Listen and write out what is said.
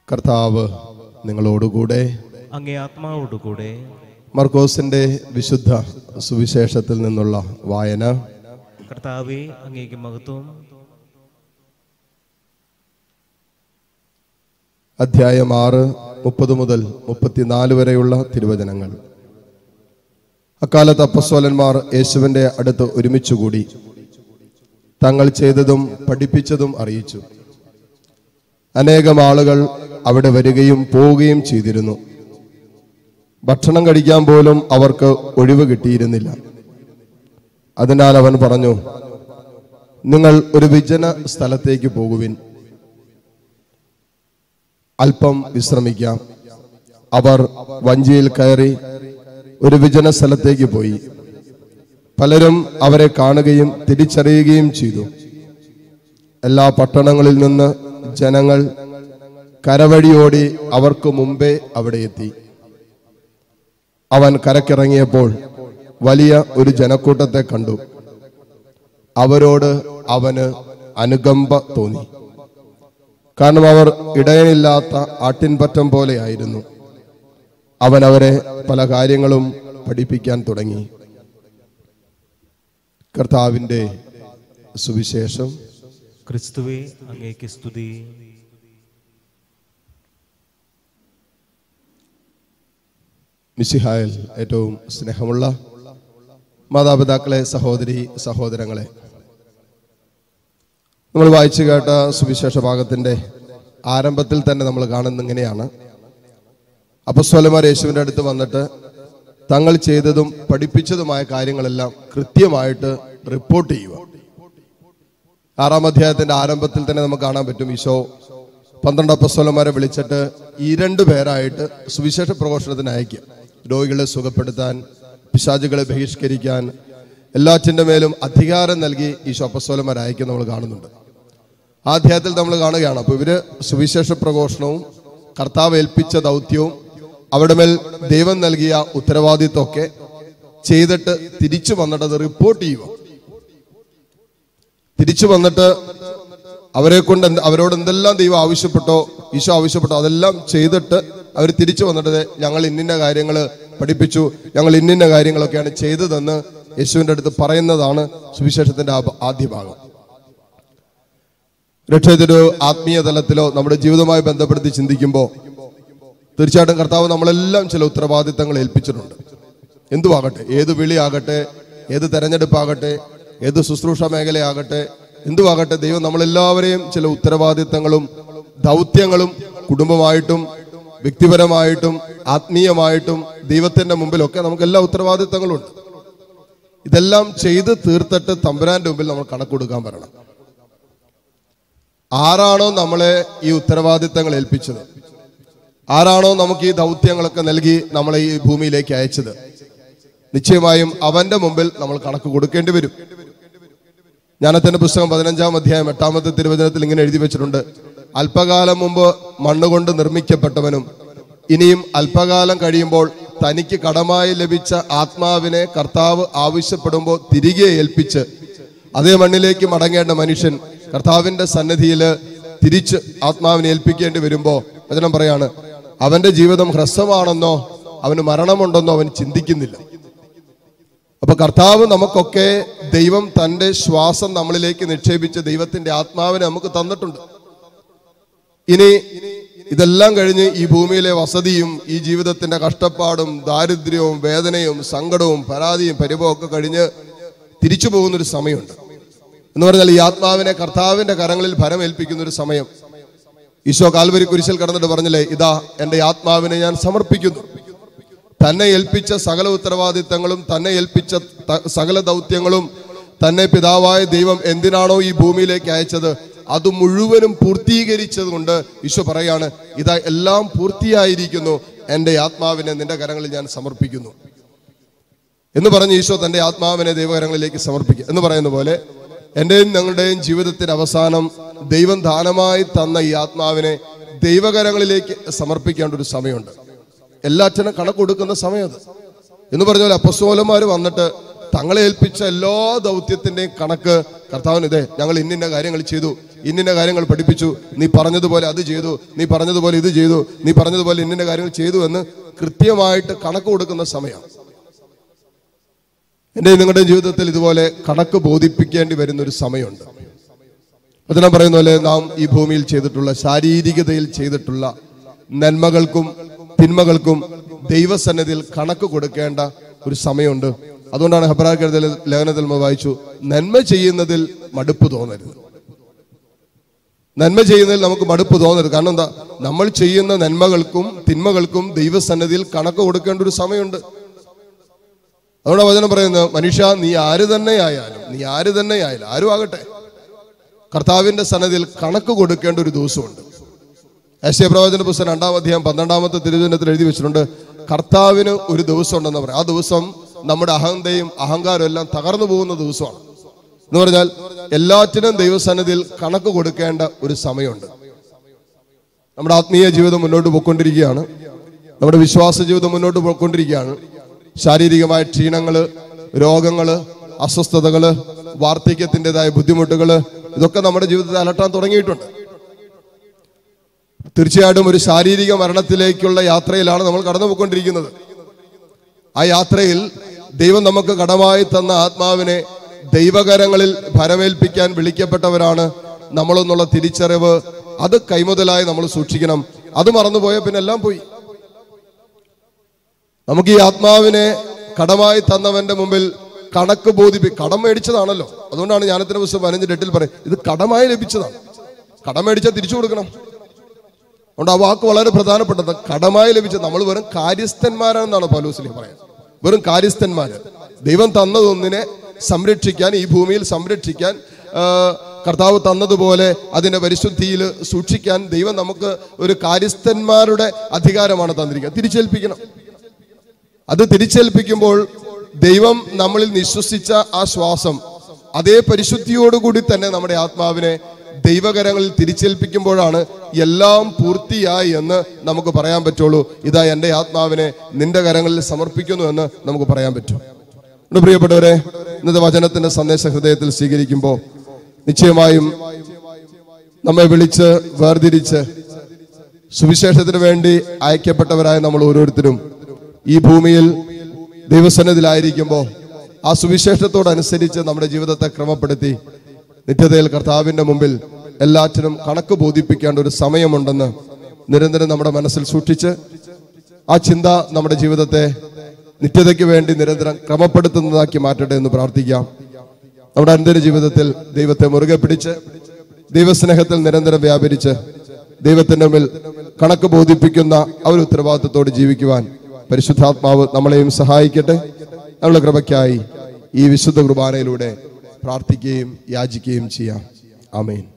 കർത്താവ് നിങ്ങളോടുകൂടെ അങ്ങേ ആത്മാവോടുകൂടെ മർക്കോസിന്റെ വിശുദ്ധ സുവിശേഷത്തിൽ നിന്നുള്ള വായന കർത്താവെ അങ്ങേക്ക് മഹത്വം അധ്യായം ആറ് മുപ്പത് മുതൽ മുപ്പത്തിനാല് വരെയുള്ള തിരുവചനങ്ങൾ അക്കാലത്ത് അപ്പസ്വലന്മാർ യേശുവിന്റെ അടുത്ത് ഒരുമിച്ചുകൂടി തങ്ങൾ ചെയ്തതും പഠിപ്പിച്ചതും അറിയിച്ചു അനേകം ആളുകൾ അവിടെ വരികയും പോവുകയും ചെയ്തിരുന്നു ഭക്ഷണം കഴിക്കാൻ പോലും അവർക്ക് ഒഴിവ് കിട്ടിയിരുന്നില്ല അതിനാൽ അവൻ പറഞ്ഞു നിങ്ങൾ ഒരു വിജന സ്ഥലത്തേക്ക് പോകുവിൻ അല്പം വിശ്രമിക്കാം അവർ വഞ്ചിയിൽ കയറി ഒരു വിജന സ്ഥലത്തേക്ക് പോയി പലരും അവരെ കാണുകയും തിരിച്ചറിയുകയും ചെയ്തു എല്ലാ പട്ടണങ്ങളിൽ നിന്ന് ജനങ്ങൾ കരവഴിയോടി അവർക്ക് മുമ്പേ അവിടെ എത്തി അവൻ കരക്കിറങ്ങിയപ്പോൾ വലിയ ഒരു ജനക്കൂട്ടത്തെ കണ്ടു അവരോട് അവന് അനുകമ്പ തോന്നി കാരണം അവർ ഇടയനില്ലാത്ത ആട്ടിൻപറ്റം പോലെയായിരുന്നു അവൻ അവരെ പല കാര്യങ്ങളും പഠിപ്പിക്കാൻ തുടങ്ങി കർത്താവിന്റെ സുവിശേഷം ക്രിസ്തുവെ അങ്ങേക്ക് സ്തുതി മിശിഹായൽ ഏറ്റവും സ്നേഹമുള്ള മാതാപിതാക്കളെ സഹോദരി സഹോദരങ്ങളെ നമ്മൾ വായിച്ചു കേട്ട സുവിശേഷ ഭാഗത്തിന്റെ ആരംഭത്തിൽ തന്നെ നമ്മൾ കാണുന്ന ഇങ്ങനെയാണ് അപ്പസ്വലമാർ യേശുവിന്റെ അടുത്ത് വന്നിട്ട് തങ്ങൾ ചെയ്തതും പഠിപ്പിച്ചതുമായ കാര്യങ്ങളെല്ലാം കൃത്യമായിട്ട് റിപ്പോർട്ട് ചെയ്യുക ആറാം അധ്യായത്തിന്റെ ആരംഭത്തിൽ തന്നെ നമുക്ക് കാണാൻ പറ്റും ഈശോ പന്ത്രണ്ട് അപ്പസ്വലന്മാരെ വിളിച്ചിട്ട് ഈ രണ്ടു പേരായിട്ട് സുവിശേഷ പ്രഘോഷണത്തിന് അയക്കുക രോഗികളെ സുഖപ്പെടുത്താൻ പിശാചുകളെ ബഹിഷ്കരിക്കാൻ എല്ലാറ്റിന്റെ മേലും അധികാരം നൽകി ഈശോ അപ്പസ്വലന്മാരെ അയക്കുക നമ്മൾ കാണുന്നുണ്ട് ആ അധ്യായത്തിൽ നമ്മൾ കാണുകയാണ് അപ്പൊ ഇവര് സുവിശേഷ പ്രഘോഷണവും കർത്താവ് ഏൽപ്പിച്ച ദൗത്യവും അവിടെ മേൽ ദൈവം നൽകിയ ഉത്തരവാദിത്വമൊക്കെ ചെയ്തിട്ട് തിരിച്ചു വന്നിട്ട് അത് റിപ്പോർട്ട് ചെയ്യുക തിരിച്ചു വന്നിട്ട് അവരെ കൊണ്ട് എന്ത് അവരോട് എന്തെല്ലാം ദൈവം ആവശ്യപ്പെട്ടോ ഈശോ ആവശ്യപ്പെട്ടോ അതെല്ലാം ചെയ്തിട്ട് അവർ തിരിച്ചു വന്നിട്ട് ദേ ഞങ്ങൾ ഇന്നിന്ന കാര്യങ്ങൾ പഠിപ്പിച്ചു ഞങ്ങൾ ഇന്നിന്ന കാര്യങ്ങളൊക്കെയാണ് ചെയ്തതെന്ന് യേശുവിന്റെ അടുത്ത് പറയുന്നതാണ് സുവിശേഷത്തിന്റെ ആ- ആദ്യ ഭാഗം രക്ഷയിതൊരു ആത്മീയ തലത്തിലോ നമ്മുടെ ജീവിതവുമായി ബന്ധപ്പെടുത്തി ചിന്തിക്കുമ്പോൾ തീർച്ചയായിട്ടും കർത്താവ് നമ്മളെല്ലാം ചില ഉത്തരവാദിത്തങ്ങൾ ഏൽപ്പിച്ചിട്ടുണ്ട് എന്തുവാകട്ടെ ഏത് വിളിയാകട്ടെ ഏത് തെരഞ്ഞെടുപ്പാകട്ടെ ഏത് ശുശ്രൂഷ മേഖലയാകട്ടെ എന്തുവാകട്ടെ ദൈവം നമ്മളെല്ലാവരെയും ചില ഉത്തരവാദിത്തങ്ങളും ദൗത്യങ്ങളും കുടുംബമായിട്ടും വ്യക്തിപരമായിട്ടും ആത്മീയമായിട്ടും ദൈവത്തിന്റെ മുമ്പിലൊക്കെ നമുക്ക് എല്ലാ ഉത്തരവാദിത്തങ്ങളും ഉണ്ട് ഇതെല്ലാം ചെയ്ത് തീർത്തിട്ട് തമ്പുരാന്റെ മുമ്പിൽ നമ്മൾ കണക്ക് കൊടുക്കാൻ പറയണം ആരാണോ നമ്മളെ ഈ ഉത്തരവാദിത്തങ്ങൾ ഏൽപ്പിച്ചത് ആരാണോ നമുക്ക് ഈ ദൗത്യങ്ങളൊക്കെ നൽകി നമ്മളെ ഈ ഭൂമിയിലേക്ക് അയച്ചത് നിശ്ചയമായും അവന്റെ മുമ്പിൽ നമ്മൾ കണക്ക് കൊടുക്കേണ്ടി വരും ജ്ഞാനത്തിന്റെ പുസ്തകം പതിനഞ്ചാം അധ്യായം എട്ടാമത്തെ തിരുവചനത്തിൽ ഇങ്ങനെ എഴുതി വെച്ചിട്ടുണ്ട് അല്പകാലം മുമ്പ് മണ്ണുകൊണ്ട് നിർമ്മിക്കപ്പെട്ടവനും ഇനിയും അല്പകാലം കഴിയുമ്പോൾ തനിക്ക് കടമായി ലഭിച്ച ആത്മാവിനെ കർത്താവ് ആവശ്യപ്പെടുമ്പോൾ തിരികെ ഏൽപ്പിച്ച് അതേ മണ്ണിലേക്ക് മടങ്ങേണ്ട മനുഷ്യൻ കർത്താവിന്റെ സന്നിധിയിൽ തിരിച്ച് ആത്മാവിനെ ഏൽപ്പിക്കേണ്ടി വരുമ്പോ വചനം പറയാണ് അവന്റെ ജീവിതം ഹ്രസ്വമാണെന്നോ അവന് മരണമുണ്ടെന്നോ അവൻ ചിന്തിക്കുന്നില്ല അപ്പൊ കർത്താവ് നമുക്കൊക്കെ ദൈവം തന്റെ ശ്വാസം നമ്മളിലേക്ക് നിക്ഷേപിച്ച് ദൈവത്തിന്റെ ആത്മാവിനെ നമുക്ക് തന്നിട്ടുണ്ട് ഇനി ഇതെല്ലാം കഴിഞ്ഞ് ഈ ഭൂമിയിലെ വസതിയും ഈ ജീവിതത്തിന്റെ കഷ്ടപ്പാടും ദാരിദ്ര്യവും വേദനയും സങ്കടവും പരാതിയും പരിഭവം ഒക്കെ കഴിഞ്ഞ് തിരിച്ചു പോകുന്ന ഒരു സമയമുണ്ട് എന്ന് പറഞ്ഞാൽ ഈ ആത്മാവിനെ കർത്താവിന്റെ കരങ്ങളിൽ ഭരമേൽപ്പിക്കുന്ന ഒരു സമയം ഈശോ കാൽവരി കുരിശിൽ കടന്നിട്ട് പറഞ്ഞില്ലേ ഇതാ എന്റെ ആത്മാവിനെ ഞാൻ സമർപ്പിക്കുന്നു തന്നെ ഏൽപ്പിച്ച സകല ഉത്തരവാദിത്തങ്ങളും തന്നെ ഏൽപ്പിച്ച ത- സകല ദൗത്യങ്ങളും തന്നെ പിതാവായ ദൈവം എന്തിനാണോ ഈ ഭൂമിയിലേക്ക് അയച്ചത് അത് മുഴുവനും പൂർത്തീകരിച്ചതുകൊണ്ട് ഈശോ പറയാണ് ഇതാ എല്ലാം പൂർത്തിയായിരിക്കുന്നു എൻ്റെ ആത്മാവിനെ നിന്റെ കരങ്ങളിൽ ഞാൻ സമർപ്പിക്കുന്നു എന്ന് പറഞ്ഞ് ഈശോ തന്റെ ആത്മാവിനെ ദൈവകരങ്ങളിലേക്ക് സമർപ്പിക്കുക എന്ന് പറയുന്ന പോലെ എന്റെയും ഞങ്ങളുടെയും ജീവിതത്തിന്റെ അവസാനം ദൈവം ദാനമായി തന്ന ഈ ആത്മാവിനെ ദൈവകരങ്ങളിലേക്ക് സമർപ്പിക്കേണ്ട ഒരു സമയമുണ്ട് എല്ലാറ്റിനും കണക്ക് കൊടുക്കുന്ന സമയം അത് എന്ന് പറഞ്ഞ പോലെ അപ്പസ്തോലന്മാർ വന്നിട്ട് തങ്ങളെ ഏൽപ്പിച്ച എല്ലാ ദൗത്യത്തിന്റെയും കണക്ക് കർത്താവിന് ഇതേ ഞങ്ങൾ ഇന്നിന്ന കാര്യങ്ങൾ ചെയ്തു ഇന്നിന്ന കാര്യങ്ങൾ പഠിപ്പിച്ചു നീ പറഞ്ഞതുപോലെ അത് ചെയ്തു നീ പറഞ്ഞതുപോലെ ഇത് ചെയ്തു നീ പറഞ്ഞതുപോലെ ഇന്നിന്ന കാര്യങ്ങൾ ചെയ്തു എന്ന് കൃത്യമായിട്ട് കണക്ക് കൊടുക്കുന്ന സമയം എൻ്റെ നിങ്ങളുടെ ജീവിതത്തിൽ ഇതുപോലെ കണക്ക് ബോധിപ്പിക്കേണ്ടി വരുന്ന ഒരു സമയമുണ്ട് അതിനാ പറയുന്ന പോലെ നാം ഈ ഭൂമിയിൽ ചെയ്തിട്ടുള്ള ശാരീരികതയിൽ ചെയ്തിട്ടുള്ള നന്മകൾക്കും തിന്മകൾക്കും ദൈവസന്നിധിയിൽ കണക്ക് കൊടുക്കേണ്ട ഒരു സമയമുണ്ട് അതുകൊണ്ടാണ് ഹെബ്രാക്കരുതൽ ലേഖനത്തിൽ നമ്മൾ വായിച്ചു നന്മ ചെയ്യുന്നതിൽ മടുപ്പ് തോന്നരുത് നന്മ ചെയ്യുന്നതിൽ നമുക്ക് മടുപ്പ് തോന്നരുത് കാരണം എന്താ നമ്മൾ ചെയ്യുന്ന നന്മകൾക്കും തിന്മകൾക്കും ദൈവസന്നിധിയിൽ കണക്ക് കൊടുക്കേണ്ട ഒരു സമയമുണ്ട് അതുകൊണ്ട് വചനം പറയുന്നത് മനുഷ്യ നീ ആര് തന്നെ ആയാലും നീ ആര് തന്നെ ആയാലും ആരും ആകട്ടെ കർത്താവിന്റെ സന്നദ്ധിയിൽ കണക്ക് കൊടുക്കേണ്ട ഒരു ദിവസമുണ്ട് ഏഷ്യ പ്രവചന പുസ്തകം രണ്ടാം അധ്യായം പന്ത്രണ്ടാമത്തെ തിരുവചനത്തിൽ എഴുതി വെച്ചിട്ടുണ്ട് കർത്താവിന് ഒരു ദിവസം ഉണ്ടെന്ന് പറയാം ആ ദിവസം നമ്മുടെ അഹന്തയും അഹങ്കാരവും എല്ലാം തകർന്നു പോകുന്ന ദിവസമാണ് എന്ന് പറഞ്ഞാൽ എല്ലാറ്റിനും ദൈവസന്നിധിയിൽ കണക്ക് കൊടുക്കേണ്ട ഒരു സമയമുണ്ട് നമ്മുടെ ആത്മീയ ജീവിതം മുന്നോട്ട് പോയിക്കൊണ്ടിരിക്കുകയാണ് നമ്മുടെ വിശ്വാസ ജീവിതം മുന്നോട്ട് പോയിക്കൊണ്ടിരിക്കുകയാണ് ശാരീരികമായ ക്ഷീണങ്ങള് രോഗങ്ങള് അസ്വസ്ഥതകള് വാർദ്ധക്യത്തിൻ്റെതായ ബുദ്ധിമുട്ടുകള് ഇതൊക്കെ നമ്മുടെ ജീവിതത്തെ അലട്ടാൻ തുടങ്ങിയിട്ടുണ്ട് തീർച്ചയായിട്ടും ഒരു ശാരീരിക മരണത്തിലേക്കുള്ള യാത്രയിലാണ് നമ്മൾ കടന്നു പോയിക്കൊണ്ടിരിക്കുന്നത് ആ യാത്രയിൽ ദൈവം നമുക്ക് കടമായി തന്ന ആത്മാവിനെ ദൈവകരങ്ങളിൽ ഭരമേൽപ്പിക്കാൻ വിളിക്കപ്പെട്ടവരാണ് നമ്മളെന്നുള്ള തിരിച്ചറിവ് അത് കൈമുതലായി നമ്മൾ സൂക്ഷിക്കണം അത് മറന്നുപോയ പിന്നെ എല്ലാം പോയി നമുക്ക് ഈ ആത്മാവിനെ കടമായി തന്നവന്റെ മുമ്പിൽ കണക്ക് ബോധിപ്പി കടം മേടിച്ചതാണല്ലോ അതുകൊണ്ടാണ് ജ്ഞാനത്തിന്റെ പുസ്തകം പതിനഞ്ചിന്റെ എട്ടിൽ പറയും ഇത് കടമായി ലഭിച്ചതാണ് കടം മേടിച്ചാൽ തിരിച്ചു കൊടുക്കണം അതുകൊണ്ട് ആ വാക്ക് വളരെ പ്രധാനപ്പെട്ടത് കടമായി ലഭിച്ച നമ്മൾ വെറും കാര്യസ്ഥന്മാരാണെന്നാണ് പൗലോസ്ലി പറയാൻ വെറും കാര്യസ്ഥന്മാര് ദൈവം തന്നതൊന്നിനെ സംരക്ഷിക്കാൻ ഈ ഭൂമിയിൽ സംരക്ഷിക്കാൻ ആ, കർത്താവ് തന്നതുപോലെ അതിന്റെ പരിശുദ്ധിയിൽ സൂക്ഷിക്കാൻ ദൈവം നമുക്ക് ഒരു കാര്യസ്ഥന്മാരുടെ അധികാരമാണ് തന്നിരിക്കുന്നത് തിരിച്ചേൽപ്പിക്കണം അത് തിരിച്ചേൽപ്പിക്കുമ്പോൾ ദൈവം നമ്മളിൽ നിശ്വസിച്ച ആ ശ്വാസം അതേ പരിശുദ്ധിയോടുകൂടി തന്നെ നമ്മുടെ ആത്മാവിനെ ദൈവകരങ്ങളിൽ തിരിച്ചേൽപ്പിക്കുമ്പോഴാണ് എല്ലാം പൂർത്തിയായി എന്ന് നമുക്ക് പറയാൻ പറ്റുള്ളൂ ഇതാ എൻ്റെ ആത്മാവിനെ നിന്റെ കരങ്ങളിൽ സമർപ്പിക്കുന്നു എന്ന് നമുക്ക് പറയാൻ പറ്റും അതുകൊണ്ട് പ്രിയപ്പെട്ടവരെ ഇന്നത്തെ വചനത്തിന്റെ സന്ദേശ ഹൃദയത്തിൽ സ്വീകരിക്കുമ്പോൾ നിശ്ചയമായും നമ്മെ വിളിച്ച് വേർതിരിച്ച് സുവിശേഷത്തിന് വേണ്ടി അയക്കപ്പെട്ടവരായ നമ്മൾ ഓരോരുത്തരും ഈ ഭൂമിയിൽ ദൈവസന്നിധിയിലായിരിക്കുമ്പോൾ ആ സുവിശേഷത്തോടനുസരിച്ച് നമ്മുടെ ജീവിതത്തെ ക്രമപ്പെടുത്തി നിത്യതയിൽ കർത്താവിന്റെ മുമ്പിൽ എല്ലാറ്റിനും കണക്ക് ബോധിപ്പിക്കേണ്ട ഒരു സമയമുണ്ടെന്ന് നിരന്തരം നമ്മുടെ മനസ്സിൽ സൂക്ഷിച്ച് ആ ചിന്ത നമ്മുടെ ജീവിതത്തെ നിത്യതയ്ക്ക് വേണ്ടി നിരന്തരം ക്രമപ്പെടുത്തുന്നതാക്കി മാറ്റട്ടെ എന്ന് പ്രാർത്ഥിക്കാം നമ്മുടെ അന്തര ജീവിതത്തിൽ ദൈവത്തെ മുറുകെ പിടിച്ച് ദൈവസ്നേഹത്തിൽ നിരന്തരം വ്യാപരിച്ച് ദൈവത്തിന്റെ മുമ്പിൽ കണക്ക് ബോധിപ്പിക്കുന്ന ആ ഒരു ഉത്തരവാദിത്തത്തോട് ജീവിക്കുവാൻ പരിശുദ്ധാത്മാവ് നമ്മളെയും സഹായിക്കട്ടെ നമ്മുടെ കൃപയ്ക്കായി ഈ വിശുദ്ധ കുർബാനയിലൂടെ പ്രാർത്ഥിക്കുകയും യാചിക്കുകയും ചെയ്യാം ആമേൻ